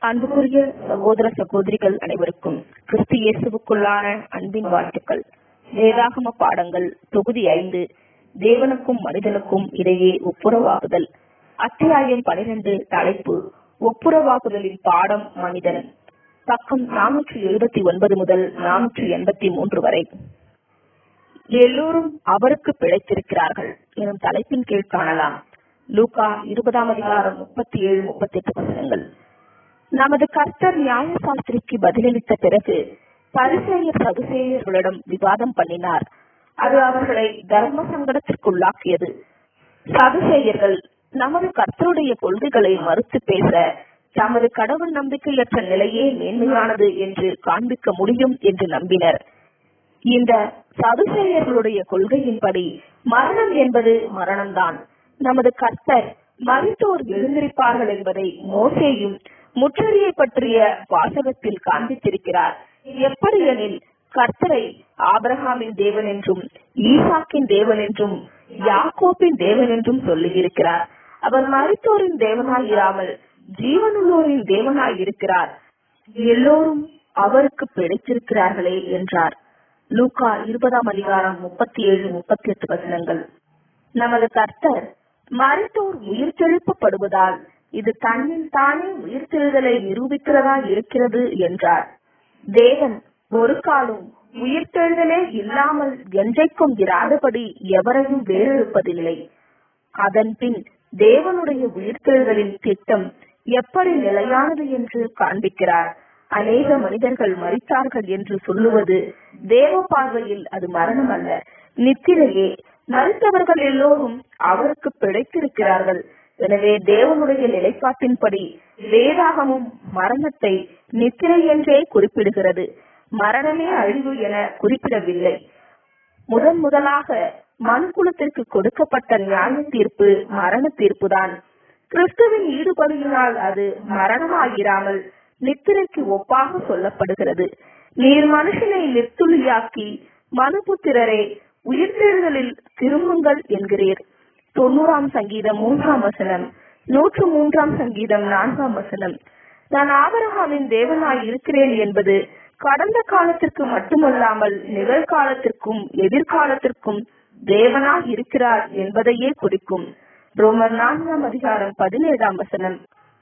அன்புக்குரிய சகோதர சகோதரிகள் அனைவருக்கும் கிறிஸ்து இயேசுவுக்குள்ளான அன்பின் வாழ்த்துக்கள் வேதாகம பாடங்கள் தொகுதி ஐந்து தேவனுக்கும் மனிதனுக்கும் இடையே ஒப்புரவாகுதல் அத்தியாயம் பனிரெண்டு தலைப்பு ஒப்புரவாகுதலின் பாடம் மனிதன் பக்கம் நானூற்றி எழுபத்தி ஒன்பது முதல் நானூற்றி எண்பத்தி மூன்று வரை எல்லோரும் அவருக்கு பிழைத்திருக்கிறார்கள் எனும் தலைப்பின் கீழ் காணலாம் லூகா இருபதாம் அதிகாரம் முப்பத்தி ஏழு முப்பத்தி எட்டு வசனங்கள் நமது கர்த்தர் நியாயசாஸ்திரிக்கு பதிலளித்த பிறகு பரிசேயர் சதுசேயர்களிடம் விவாதம் பண்ணினார் அது அவர்களை தர்ம சங்கடத்திற்குள்ளாக்கியது சதுசேயர்கள் நமது கர்த்தருடைய கொள்கைகளை மறுத்து பேச தமது கடவுள் நம்பிக்கையற்ற நிலையே மேன்மையானது என்று காண்பிக்க முடியும் என்று நம்பினர் இந்த சதுசேயர்களுடைய கொள்கையின்படி மரணம் என்பது மரணம்தான் நமது கர்த்தர் மருத்துவர் எழுந்திருப்பார்கள் என்பதை மோசேயும் முற்றறியை பற்றிய வாசகத்தில் காண்பித்திருக்கிறார் எப்படி எனில் கர்த்தரை ஆபிரஹாமின் தேவன் என்றும் ஈசாக்கின் தேவன் என்றும் யாக்கோப்பின் தேவன் என்றும் சொல்லியிருக்கிறார் அவர் மருத்துவரின் தேவனாயிராமல் ஜீவனுள்ளோரின் தேவனாய் இருக்கிறார் எல்லோரும் அவருக்கு பிழைத்திருக்கிறார்களே என்றார் லூகா இருபதாம் அதிகாரம் முப்பத்தி ஏழு முப்பத்தி எட்டு வசனங்கள் நமது கர்த்தர் மருத்துவர் உயிர் செழுப்பப்படுவதால் இது தன்னில் தானே உயிர்த்தெழுதலை நிரூபிக்கிறதா இருக்கிறது என்றார் தேவன் ஒரு காலம் உயிர்த்தெழுதலே இல்லாமல் என்றைக்கும் இராதபடி எவரையும் வேறெழுப்பதில்லை அதன் பின் தேவனுடைய உயிர்த்தெழுதலின் திட்டம் எப்படி நிலையானது என்று காண்பிக்கிறார் அநேக மனிதர்கள் மறித்தார்கள் என்று சொல்லுவது தேவ பார்வையில் அது மரணம் அல்ல நித்திரையே மறித்தவர்கள் எல்லோரும் அவருக்கு பிழைத்திருக்கிறார்கள் எனவே தேவனுடைய நிலைப்பாட்டின்படி வேதாகமும் மரணத்தை நித்திரை என்றே குறிப்பிடுகிறது மரணமே அழிவு என குறிப்பிடவில்லை முதன் முதலாக மனுக்குலத்திற்கு கொடுக்கப்பட்ட நியாய தீர்ப்பு மரண தீர்ப்புதான் கிறிஸ்துவின் ஈடுபடுகினால் அது மரணமாயிராமல் நித்திரைக்கு ஒப்பாக சொல்லப்படுகிறது நீர் மனுஷனை நித்துளியாக்கி மனுபுத்திரரே உயிர்த்தெழுதலில் திரும்புங்கள் என்கிறீர் தொண்ணூறாம் சங்கீதம் மூன்றாம் வசனம் நூற்று மூன்றாம் சங்கீதம் நான்காம் வசனம் நான் ஆபரகாமின் தேவனாய் இருக்கிறேன் என்பது கடந்த காலத்திற்கு மட்டுமல்லாமல் நிகழ்காலத்திற்கும் எதிர்காலத்திற்கும் தேவனாய் இருக்கிறார் என்பதையே குறிக்கும் ரோமர் நான்காம் அதிகாரம் பதினேழாம் வசனம்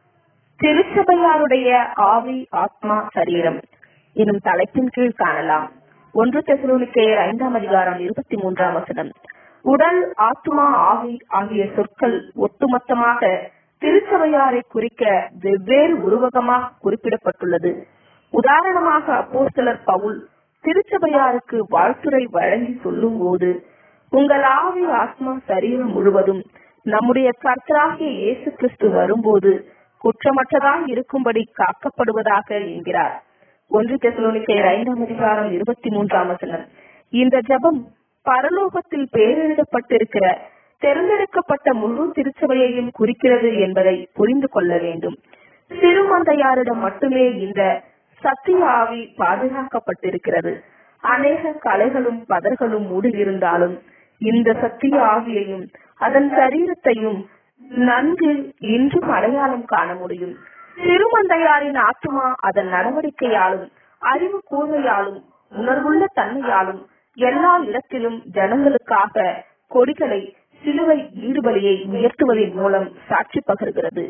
திருச்சபையாருடைய ஆவி ஆத்மா சரீரம் எனும் தலைப்பின் கீழ் காணலாம் ஒன்று தெசலோனிக்கேயர் ஐந்தாம் அதிகாரம் இருபத்தி மூன்றாம் வசனம் உடல் ஆத்மா ஆவி ஆகிய சொற்கள் ஒட்டுமொத்தமாக திருச்சபையாரை குறிக்க வெவ்வேறு உருவகமாக குறிப்பிடப்பட்டுள்ளது உதாரணமாக அப்போஸ்தலர் பவுல் திருச்சபையாருக்கு வாழ்த்துறை வழங்கி சொல்லும் போது உங்கள் ஆவி ஆத்மா சரீரம் முழுவதும் நம்முடைய கர்த்தராகிய இயேசு கிறிஸ்து வரும்போது குற்றமற்றதாக இருக்கும்படி காக்கப்படுவதாக என்கிறார் ஒன்று தெசலோனிக்கையர் ஐந்தாம் அதிகாரம் இருபத்தி மூன்றாம் வசனம் இந்த ஜபம் பரலோகத்தில் பேரெழுதப்பட்டிருக்கிற தேர்ந்தெடுக்கப்பட்ட முழு திருச்சபையையும் குறிக்கிறது என்பதை புரிந்து கொள்ள வேண்டும் சிறுமந்தையாரிடம் மட்டுமே இந்த சத்திய ஆவி பாதுகாக்கப்பட்டிருக்கிறது அநேக கலைகளும் பதர்களும் மூடியிருந்தாலும் இந்த சத்திய ஆவியையும் அதன் சரீரத்தையும் நன்கு இன்றும் அடையாளம் காண முடியும் திருமந்தையாரின் ஆத்மா அதன் நடவடிக்கையாலும் அறிவு கூர்மையாலும் உணர்வுள்ள தன்மையாலும் எல்லா இடத்திலும் ஜனங்களுக்காக கொடிகளை சிலுவை ஈடுபலியை உயர்த்துவதன் மூலம் சாட்சி பகர்கிறது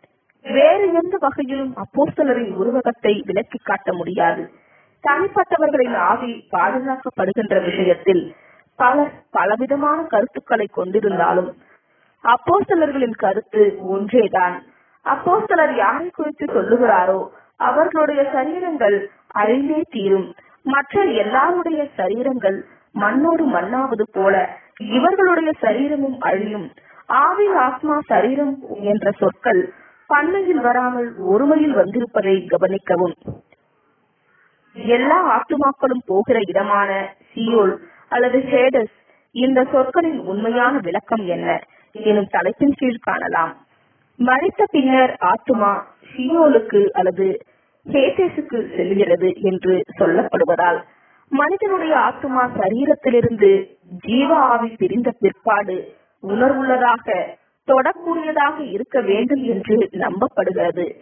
வேறு எந்த வகையிலும் அப்போஸ்தலரின் உருவகத்தை விலக்கி காட்ட முடியாது தனிப்பட்டவர்களின் ஆவி பாதுகாக்கப்படுகின்ற விஷயத்தில் பலர் பலவிதமான கருத்துக்களை கொண்டிருந்தாலும் அப்போஸ்தலர்களின் கருத்து ஒன்றேதான் அப்போஸ்தலர் யாரை குறித்து சொல்லுகிறாரோ அவர்களுடைய சரீரங்கள் அழிந்தே தீரும் மற்ற எல்லாருடைய சரீரங்கள் மண்ணோடு மண்ணாவது போல இவர்களுடைய சரீரமும் அழியும் ஆவி ஆத்மா சரீரம் என்ற சொற்கள் பன்மையில் வராமல் ஒருமையில் வந்திருப்பதை கவனிக்கவும் எல்லா ஆத்துமாக்களும் போகிற இடமான சியோல் அல்லது ஹேடஸ் இந்த சொற்களின் உண்மையான விளக்கம் என்ன எனும் தலைப்பின் கீழ் காணலாம் மறைத்த பின்னர் ஆத்துமா சியோலுக்கு அல்லது ஹேட்டேஸுக்கு செல்கிறது என்று சொல்லப்படுவதால் மனிதனுடைய ஆத்துமா சரீரத்திலிருந்து ஜீவ ஆவி பிரிந்த பிற்பாடு உணர்வுள்ளதாக தொடக்கூடியதாக இருக்க வேண்டும் என்று நம்பப்படுகிறது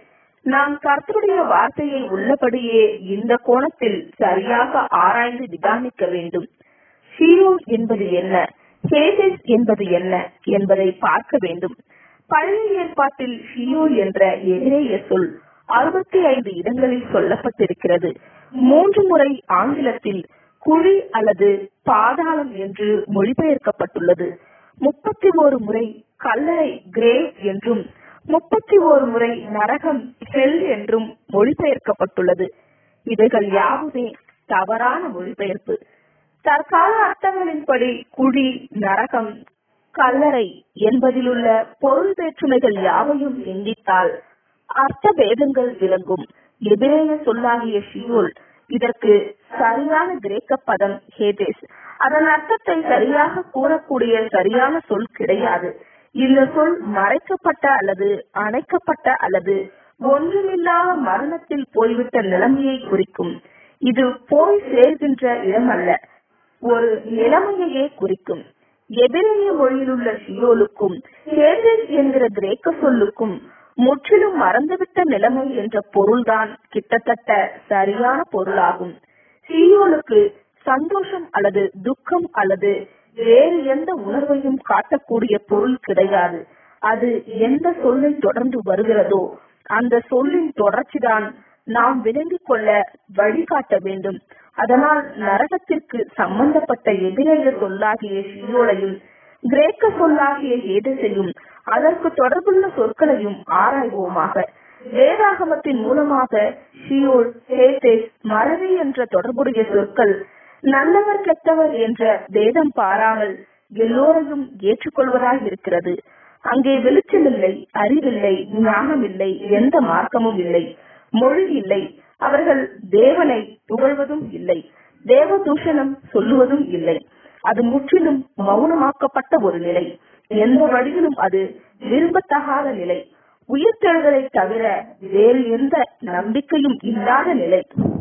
நாம் கர்த்தருடைய வார்த்தையை உள்ளபடியே இந்த கோணத்தில் சரியாக ஆராய்ந்து விதானிக்க வேண்டும் ஷீரோன் என்பது என்ன ஹேதேஸ் என்பது என்ன என்பதை பார்க்க வேண்டும் பழைய ஏற்பாட்டில் ஷியோல் என்ற எதிரேய சொல் அறுபத்தி ஐந்து இடங்களில் சொல்லப்பட்டிருக்கிறது மூன்று முறை ஆங்கிலத்தில் குழி அல்லது பாதாளம் என்று மொழிபெயர்க்கப்பட்டுள்ளது முப்பத்தி ஒரு முறை கல்லறை கிரேவ் என்றும் முப்பத்தி ஒரு முறை நரகம் ஹெல் என்றும் மொழிபெயர்க்கப்பட்டுள்ளது இவைகள் யாவுமே தவறான மொழிபெயர்ப்பு தற்கால அர்த்தங்களின்படி குழி நரகம் கல்லறை என்பதிலுள்ள பொருள் வேற்றுமைகள் யாவையும் சிந்தித்தால் அர்த்த பேதங்கள் விளங்கும் எதிரேய சொல்லாகிய ஷியோல் இதற்கு சரியான கிரேக்க பதம் ஹேதேஸ் அதன் அர்த்தத்தை சரியாக கூறக்கூடிய சரியான சொல் கிடையாது இந்த சொல் மறைக்கப்பட்ட அல்லது அணைக்கப்பட்ட அல்லது ஒன்றுமில்லாத மரணத்தில் போய்விட்ட நிலைமையை குறிக்கும் இது போய் சேர்கின்ற இடம் அல்ல ஒரு நிலைமையையே குறிக்கும் எபிரேய மொழியில் உள்ள ஷியோலுக்கும் ஹேதேஸ் என்கிற கிரேக்க சொல்லுக்கும் முற்றிலும் மறந்துவிட்ட நிலைமை என்ற பொருள்தான் கிட்டத்தட்ட சரியான பொருளாகும் சியோலுக்கு சந்தோஷம் அல்லது துக்கம் அல்லது வேறு எந்த உணர்வையும் காட்டக்கூடிய பொருள் கிடையாது அது எந்த சொல்லை தொடர்ந்து வருகிறதோ அந்த சொல்லின் தொடர்ச்சிதான் நாம் விளங்கிக் கொள்ள வழிகாட்ட வேண்டும் அதனால் நரகத்திற்கு சம்பந்தப்பட்ட எதிரேய சொல்லாகிய ஷியோலையும் கிரேக்க சொல்லாகிய ஏதசையும் அதற்கு தொடர்புள்ள சொற்களையும் ஆராய்வோமாக வேதாகமத்தின் மூலமாக ஷியோல் ஹேதேஸ் மறதி என்ற தொடர்புடைய சொற்கள் நல்லவர் கெட்டவர் என்ற வேதம் பாராமல் எல்லோரையும் ஏற்றுக்கொள்வதாய் இருக்கிறது அங்கே வெளிச்சமில்லை அறிவில்லை ஞானம் இல்லை எந்த மார்க்கமும் இல்லை மொழி இல்லை அவர்கள் தேவனை புகழ்வதும் இல்லை தேவ தூஷணம் சொல்லுவதும் இல்லை அது முற்றிலும் மௌனமாக்கப்பட்ட ஒரு நிலை எந்த வழியிலும் அது விரும்பத்தகாத நிலை உயிர்த்தெழுதலை தவிர வேறு எந்த நம்பிக்கையும் இல்லாத நிலை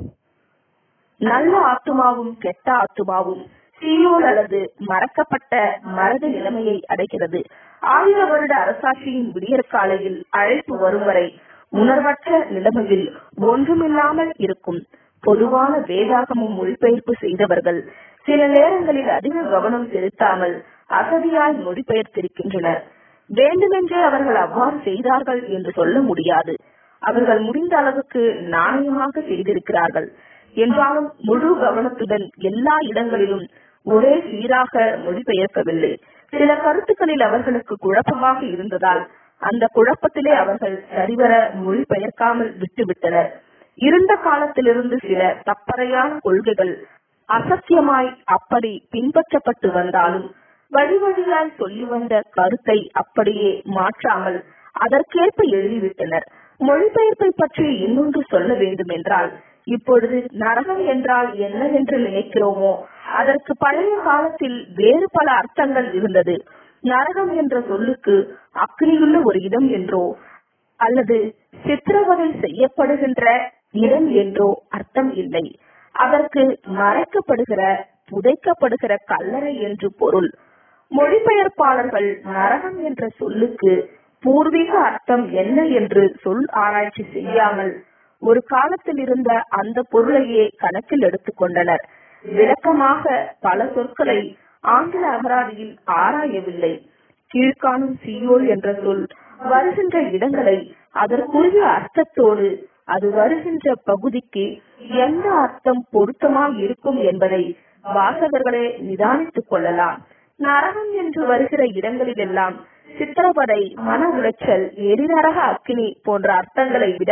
நல்ல ஆத்துமாவும் கெட்ட ஆத்துமாவும் சீயோல் அல்லது மறக்கப்பட்ட மரது நிலைமையை அடைகிறது ஆயிர வருட அரசாட்சியின் விடியற் காலையில் அழைப்பு வரும் வரை உணர்வற்ற நிலைமையில் ஒன்றுமில்லாமல் இருக்கும் பொதுவான வேதாகமும் மொழிபெயர்ப்பு செய்தவர்கள் சில நேரங்களில் அதிக கவனம் செலுத்தாமல் அசதியாய் மொழிபெயர்த்திருக்கின்றனர் வேண்டுமென்றே அவர்கள் அவ்வாறு செய்தார்கள் என்று சொல்ல முடியாது அவர்கள் முடிந்த அளவுக்கு நாணயமாக செய்திருக்கிறார்கள் என்றாலும் முழு கவனத்துடன் எல்லா இடங்களிலும் ஒரே சீராக மொழிபெயர்க்கவில்லை சில கருத்துக்களில் அவர்களுக்கு குழப்பமாக இருந்ததால் அந்த குழப்பத்திலே அவர்கள் சரிவர மொழிபெயர்க்காமல் விட்டுவிட்டனர் இருந்த காலத்திலிருந்து சில தப்பறையான கொள்கைகள் அசத்தியமாய் அப்படி பின்பற்றப்பட்டு வந்தாலும் வழி வழியாய் சொல்லி வந்த கருத்தை அப்படியே மாற்றாமல் அதற்கேற்ப எழுதிவிட்டனர் மொழிபெயர்ப்பை பற்றி இன்னொன்று சொல்ல வேண்டும் என்றால் இப்பொழுது நரகம் என்றால் என்ன என்று நினைக்கிறோமோ அதற்கு பழைய காலத்தில் வேறு பல அர்த்தங்கள் இருந்தது நரகம் என்ற சொல்லுக்கு அக்னியுள்ள ஒரு இடம் என்றோ அல்லது சித்திரவதை செய்யப்படுகின்ற இடம் என்றோ அர்த்தம் இல்லை அதற்கு மறைக்கப்படுகிற புதைக்கப்படுகிற கல்லறை என்று பொருள் மொழிபெயர்ப்பாளர்கள் நரகம் என்ற சொல்லுக்கு பூர்வீக அர்த்தம் என்ன என்று சொல் ஆராய்ச்சி செய்யாமல் ஒரு காலத்தில் இருந்த அந்த பொருளையே கணக்கில் எடுத்துக் கொண்டனர் விளக்கமாக பல சொற்களை ஆங்கில அகராதியில் ஆராயவில்லை கீழ்காணும் சியோல் என்ற சொல் வருகின்ற இடங்களை அதற்குரிய அர்த்தத்தோடு அது வருகின்ற பகுதிக்கு எந்த அர்த்தம் பொருத்தமாய் இருக்கும் என்பதை வாசகர்களே நிதானித்துக் கொள்ளலாம் நரகம் என்று வருகிற இடங்களிலெல்லாம் சித்திரவதை மன உளைச்சல் எரிநரக அக்கினி போன்ற அர்த்தங்களை விட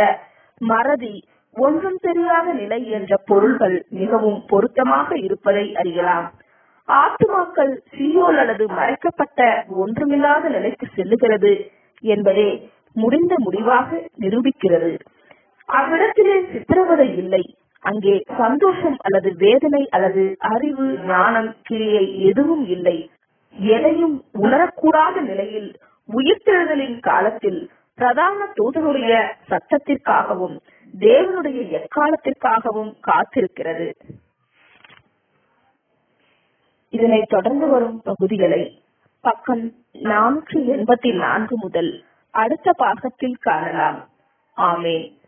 மறதி ஒன்றும் தெரியாத நிலை என்ற பொருள்கள் மிகவும் பொருத்தமாக இருப்பதை அறியலாம் ஆத்துமாக்கள் சியோல் அல்லது மறைக்கப்பட்ட ஒன்றுமில்லாத நிலைக்கு செல்லுகிறது என்பதே முடிந்த முடிவாக நிரூபிக்கிறது அவ்விடத்திலே சித்திரவதை இல்லை அங்கே சந்தோஷம் அல்லது வேதனை அல்லது அறிவு ஞானம் கிரியை எதுவும் இல்லை எதையும் உணரக்கூடாத நிலையில் உயிர்த்தெழுதலின் காலத்தில் பிரதான தூதனுடைய சத்தத்திற்காகவும் தேவனுடைய எக்காலத்திற்காகவும் காத்திருக்கிறது இதனை தொடர்ந்து வரும் பகுதிகளை பக்கம் நானூற்றி எண்பத்தி நான்கு முதல் அடுத்த பாகத்தில் காணலாம் ஆமேன்